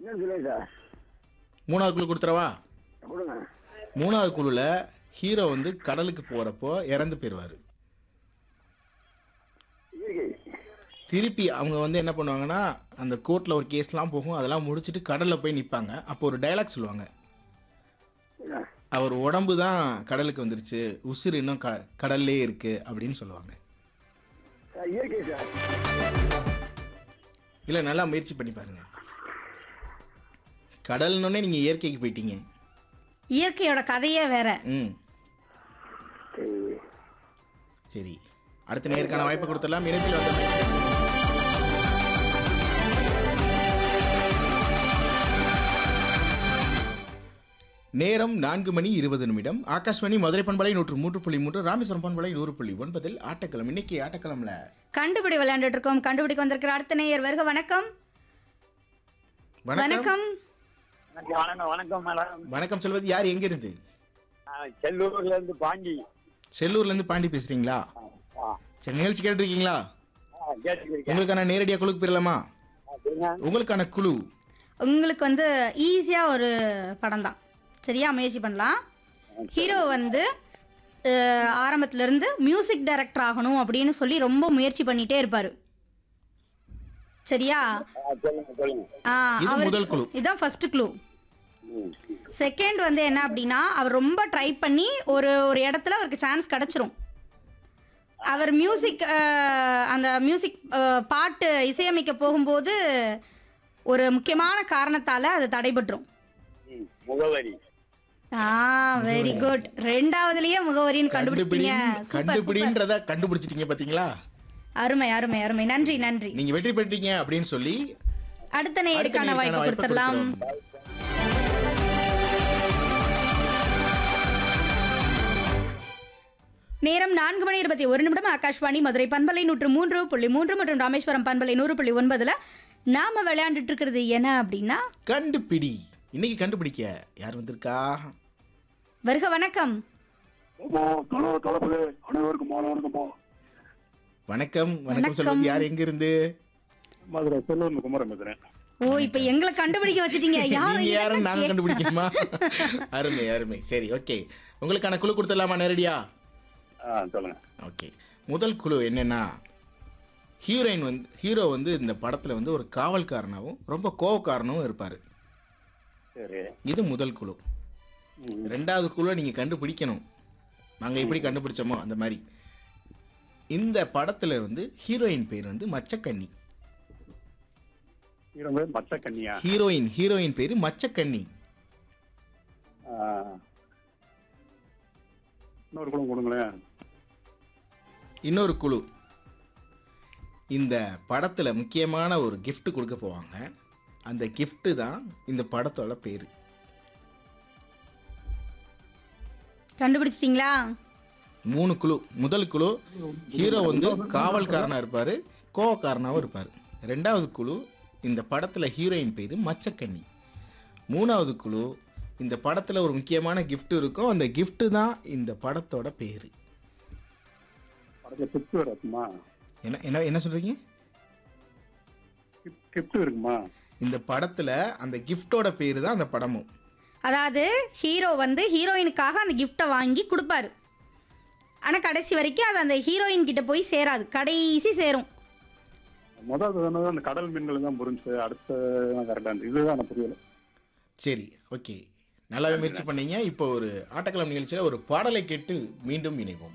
என்ன சொல்லுங்க சார் மூணாவது குழு கொடுத்துறவா கொடுங்க மூணாவது குழுவில் ஹீரோ வந்து கடலுக்கு போகிறப்போ இறந்து போயிடுவார் இயற்கை திருப்பி அவங்க வந்து என்ன பண்ணுவாங்கன்னா அந்த கோர்ட்டில் ஒரு கேஸ்லாம் போகும் அதெல்லாம் முடிச்சுட்டு கடலில் போய் நிற்பாங்க அப்போ ஒரு டைலாக் சொல்லுவாங்க என்ன? அவர் உடம்பு தான் கடலுக்கு வந்துருச்சு உசுறு இன்னும் க கடல்லே இருக்கு அப்படின்னு சொல்லுவாங்க சார் இயற்கை சார் இல்லை நல்லா முயற்சி பண்ணி பாருங்க கடல்னோடனே நீங்கள் இயற்கைக்கு போயிட்டீங்க இயற்கையோட கதையே வேற ம் சரி சரி அடுத்த நேருக்கான வாய்ப்பு கொடுத்துடலாம் இணைப்பில் வந்து நேரம் நான்கு மணி இருபது நிமிடம் ஆகாஷ்வாணி மதுரை பண்பலை நூற்று மூன்று புள்ளி மூன்று ராமேஸ்வரம் பண்பலை நூறு புள்ளி ஒன்பதில் ஆட்டக்களம் இன்னைக்கு ஆட்டக்களம்ல கண்டுபிடி விளையாண்டுட்டு இருக்கோம் கண்டுபிடிக்க வந்திருக்கிற அடுத்த நேயர் வருக வணக்கம் வணக்கம் வணக்கம் வணக்கம் வணக்கம் மேடம் வணக்கம் சொல்வது யார் எங்க இருந்து நான் செல்லூர்ல இருந்து பாண்டி செல்லூர்ல இருந்து பாண்டி பேசுறீங்களா ஆ சரி நிகழ்ச்சி கேட்டிருக்கீங்களா ஆ கேட்டுருக்கேன் உங்களுக்கான நேரடியாக குழுக்கு போயிடலாமா உங்களுக்கான குழு உங்களுக்கு வந்து ஈஸியா ஒரு படம் தான் சரியா முயற்சி பண்ணலாம் ஹீரோ வந்து அஹ், ஆரம்பத்துல இருந்து மியூசிக் டைரக்டர் ஆகணும் அப்படின்னு சொல்லி ரொம்ப முயற்சி பண்ணிட்டே இருப்பாரு சரியா சொல்லுங்க சொல்லுங்க ஆ, இது அவருக்கு- முதல் குழு. இதுதான் ஃபர்ஸ்ட் க்ளூ ம். செகண்ட் வந்து என்ன அப்படின்னா அவர் ரொம்ப ட்ரை பண்ணி ஒரு ஒரு இடத்துல அவருக்கு சான்ஸ் கிடச்சிரும் அவர் மியூசிக் அந்த மியூசிக் பாட்டு இசையமைக்க போகும்போது ஒரு முக்கியமான காரணத்தால் அது தடைபட்டுரும் ம். முகவரி ஆ வெரி குட் ரெண்டாவதுலயே முகவரின்னு கண்டுபிடிச்சிட்டீங்க கண்டுபிடி சூப்பர் சூப்பர் கண்டுபிடின்றத கண்டுபிடிச்சிட்டீங்க பாத்தீங்களா அருமை அருமை அருமை நன்றி நன்றி நீங்க வெற்றி பெற்றீங்க அப்படின்னு சொல்லி அடுத்த அடுத்த நேருக்கான நேயருக்கான வாய்ப்பு வாய்ப்பை கொடுத்துடலாம் கொடுக்கிறோம். நேரம் நான்கு மணி இருபத்தி ஒரு நிமிடம் ஆகாஷ்வாணி மதுரை பண்பலை நூற்று மூன்று புள்ளி மூன்று மற்றும் ராமேஸ்வரம் பண்பலை நூறு புள்ளி ஒன்பதுல நாம விளையாண்டுட்டு இருக்கிறது என்ன அப்படின்னா கண்டுபிடி இன்னைக்கு கண்டுபிடிக்க யார் வந்திருக்கா வருக வணக்கம் தளபதி அனைவருக்கும் மாலை வணக்கம்ப்பா வணக்கம் வணக்கம் வணக்கம். சொல்வது யார் எங்க இருந்து மதுரை செல்லூர் குமரன் பேசுறேன் ஓ இப்ப எங்களை கண்டுபிடிக்க வச்சிட்டீங்க யாரும் நீங்க யாரும் இல்லைன்னா நாங்க கே- கண்டுபிடிக்கணுமா அருமை அருமை சரி ஓகே உங்களுக்கான குழு கொடுத்துடலாமா நேரடியா ஆ சொல்லுங்க ஓகே முதல் குழு என்னன்னா ஹீரோயின் வந்து ஹீரோ வந்து இந்த படத்துல வந்து ஒரு காவல்காரனாகவும் ரொம்ப கோவக்காரனாகவும் இருப்பாரு சரி இது முதல் குழு ரெண்டாவது குழுவை நீங்க கண்டுபிடிக்கணும் நாங்க எப்படி கண்டுபிடிச்சோமோ அந்த மாதிரி இந்த படத்துல வந்து ஹீரோயின் பேர் வந்து மச்சக்கண்ணி இரவு மச்ச கன்னியா ஹீரோயின் ஹீரோயின் பேரு மச்சக்கண்ணி இன்னொரு குளம் கொடுங்களேன் இன்னொரு குழு இந்த படத்துல முக்கியமான ஒரு gift கொடுக்க போவாங்க அந்த gift தான் இந்த படத்தோட பேரு கண்டுபிடிச்சிட்டீங்களா மூணு குழு முதல் குழு ஹீரோ வந்து காவல்காரனா இருப்பாரு கோவக்காரனாவும் இருப்பாரு ரெண்டாவது குழு இந்த படத்துல ஹீரோயின் பேரு மச்சக்கண்ணி மூணாவது குழு இந்த படத்துல ஒரு முக்கியமான gift இருக்கும் அந்த gift தான் இந்த படத்தோட பேரு படத்துல கிஃப்ட் இருக்குமா என்ன என்ன என்ன சொல்றீங்க கிஃப்ட் இருக்குமா இந்த படத்துல அந்த கிஃப்டோட பேரு தான் அந்த படமும் அதாவது ஹீரோ வந்து ஹீரோயினுக்காக அந்த கிஃப்டை வாங்கி கொடுப்பாரு ஆனால் கடைசி வரைக்கும் அது அந்த ஹீரோயின் கிட்ட போய் சேராது கடைசி சேரும் முதல் சொன்னது அந்த கடல் மீன்கள் தான் புரிஞ்சு அடுத்த கரெக்டா இருந்துச்சு இதுதான் எனக்கு புரியல சரி ஓகே நல்லாவே முயற்சி பண்ணீங்க இப்போ ஒரு ஆட்டக்களம் நிகழ்ச்சியில் ஒரு பாடலை கேட்டு மீண்டும் இணைவோம்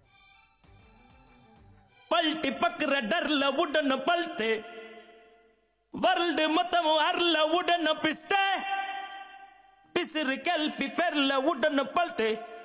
பல்ட்டி பக்குற டர்ல உடன பல்த்து ವರ್ಲ್ಡ್ ಮೊತ್ತము ಅರ್ಲ ಉಡನ ಪಿಸ್ತೆ ಪಿಸಿರು ಕೆಲ್ಪಿ ಪೆರ್ಲ ಉಡನ ಪಲ್ತೆ